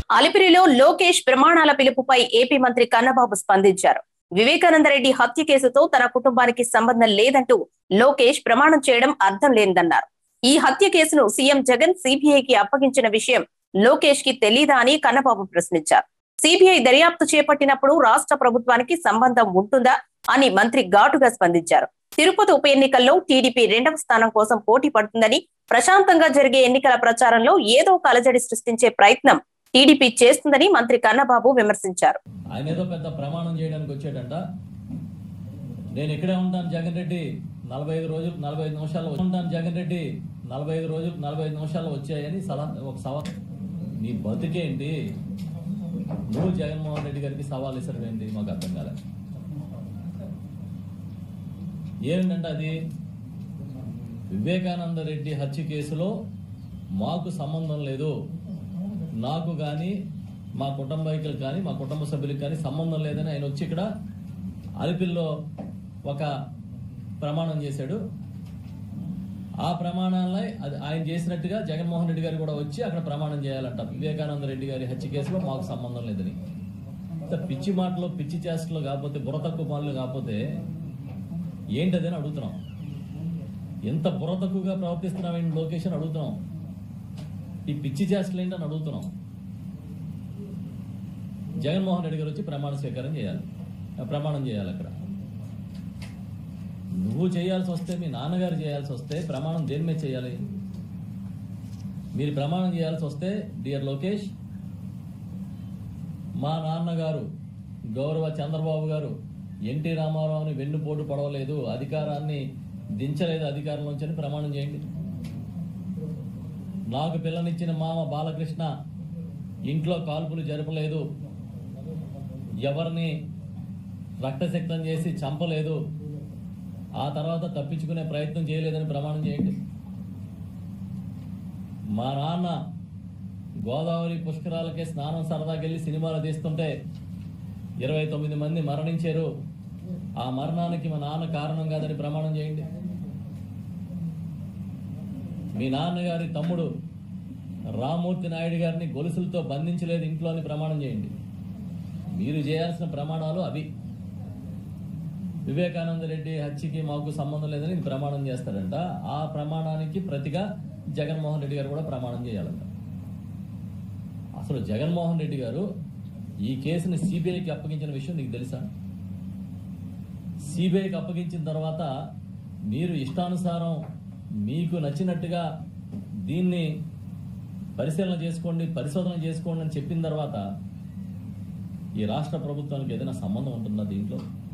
అలిపిరిలో లోకేష్ ప్రమాణాల పిలుపుపై ఏపీ మంత్రి కన్నబాబు స్పందించారు వివేకానంద రెడ్డి హత్య కేసుతో తన కుటుంబానికి సంబంధం లేదంటూ లోకేష్ ప్రమాణం చేయడం అర్థం లేదన్నారు ఈ హత్య కేసును సీఎం జగన్ సిబిఐకి అప్పగించిన విషయం లోకేష్ కి తెలీదా అని కన్నబాబు ప్రశ్నించారు సిబిఐ దర్యాప్తు చేపట్టినప్పుడు రాష్ట్ర ప్రభుత్వానికి సంబంధం ఉంటుందా అని మంత్రి ఘాటుగా స్పందించారు తిరుపతి ఉప ఎన్నికల్లో టీడీపీ రెండవ స్థానం కోసం పోటీ పడుతుందని ప్రశాంతంగా జరిగే ఎన్నికల ప్రచారంలో ఏదో కలజడి సృష్టించే ప్రయత్నం టీడీపీ చేస్తుందని మంత్రి కన్నబాబు విమర్శించారు ఆయన ఏదో పెద్ద ప్రమాణం చేయడానికి వచ్చాడంట నేను ఇక్కడే ఉంటాను జగన్ రెడ్డి నలభై ఐదు రోజులు నలభై ఐదు నిమిషాల్లో ఉంటాను జగన్ రెడ్డి నలభై ఐదు రోజులు నలభై ఐదు నిమిషాల్లో వచ్చాయని సలహా ఒక సవాల్ నీ బతికేంటి నువ్వు జగన్మోహన్ రెడ్డి గారికి సవాల్ ఇసరివేంటి మాకు అర్థం కాలే ఏంటంటే అది వివేకానంద రెడ్డి హత్య కేసులో మాకు సంబంధం లేదు నాకు కానీ మా కుటుంబీకులకు కానీ మా కుటుంబ సభ్యులకు కానీ సంబంధం లేదని ఆయన వచ్చి ఇక్కడ అలిపిల్లో ఒక ప్రమాణం చేశాడు ఆ ప్రమాణాలై అది ఆయన చేసినట్టుగా జగన్మోహన్ రెడ్డి గారు కూడా వచ్చి అక్కడ ప్రమాణం చేయాలంట వివేకానంద రెడ్డి గారి హత్య కేసులో మాకు సంబంధం లేదని ఇంత పిచ్చి మాటలు పిచ్చి చేష్టలు కాకపోతే బుర్ర తక్కువ పనులు కాకపోతే ఏంటదని అడుగుతున్నాం ఎంత బుర్ర తక్కువగా ప్రవర్తిస్తున్నామని లోకేషన్ అడుగుతున్నాం ఈ పిచ్చి చేష్టలు ఏంటని అడుగుతున్నాం జగన్మోహన్ రెడ్డి గారు వచ్చి ప్రమాణ స్వీకారం చేయాలి ఆ ప్రమాణం చేయాలి అక్కడ నువ్వు చేయాల్సి వస్తే మీ నాన్నగారు చేయాల్సి వస్తే ప్రమాణం దేని మీద చేయాలి మీరు ప్రమాణం చేయాల్సి వస్తే డియర్ లోకేష్ మా నాన్నగారు గౌరవ చంద్రబాబు గారు ఎన్టీ రామారావుని వెన్నుపోటు పడవలేదు అధికారాన్ని దించలేదు అధికారం నుంచి అని ప్రమాణం చేయండి నాకు పిల్లనిచ్చిన మామ బాలకృష్ణ ఇంట్లో కాల్పులు జరపలేదు ఎవరిని రక్తశక్తం చేసి చంపలేదు ఆ తర్వాత తప్పించుకునే ప్రయత్నం చేయలేదని ప్రమాణం చేయండి మా నాన్న గోదావరి పుష్కరాలకే స్నానం సరదాకెళ్ళి సినిమాలు తీస్తుంటే ఇరవై తొమ్మిది మంది మరణించారు ఆ మరణానికి మా నాన్న కారణం కాదని ప్రమాణం చేయండి మీ నాన్నగారి తమ్ముడు రామూర్తి నాయుడు గారిని గొలుసులతో బంధించలేదు ఇంట్లో అని ప్రమాణం చేయండి మీరు చేయాల్సిన ప్రమాణాలు అవి వివేకానంద రెడ్డి హత్యకి మాకు సంబంధం లేదని ఇది ప్రమాణం చేస్తారంట ఆ ప్రమాణానికి ప్రతిగా జగన్మోహన్ రెడ్డి గారు కూడా ప్రమాణం చేయాలంట అసలు జగన్మోహన్ రెడ్డి గారు ఈ కేసుని సిబిఐకి అప్పగించిన విషయం నీకు తెలుసా సిబిఐకి అప్పగించిన తర్వాత మీరు ఇష్టానుసారం మీకు నచ్చినట్టుగా దీన్ని పరిశీలన చేసుకోండి పరిశోధన చేసుకోండి అని చెప్పిన తర్వాత ఈ రాష్ట్ర ప్రభుత్వానికి ఏదైనా సంబంధం ఉంటుందా దీంట్లో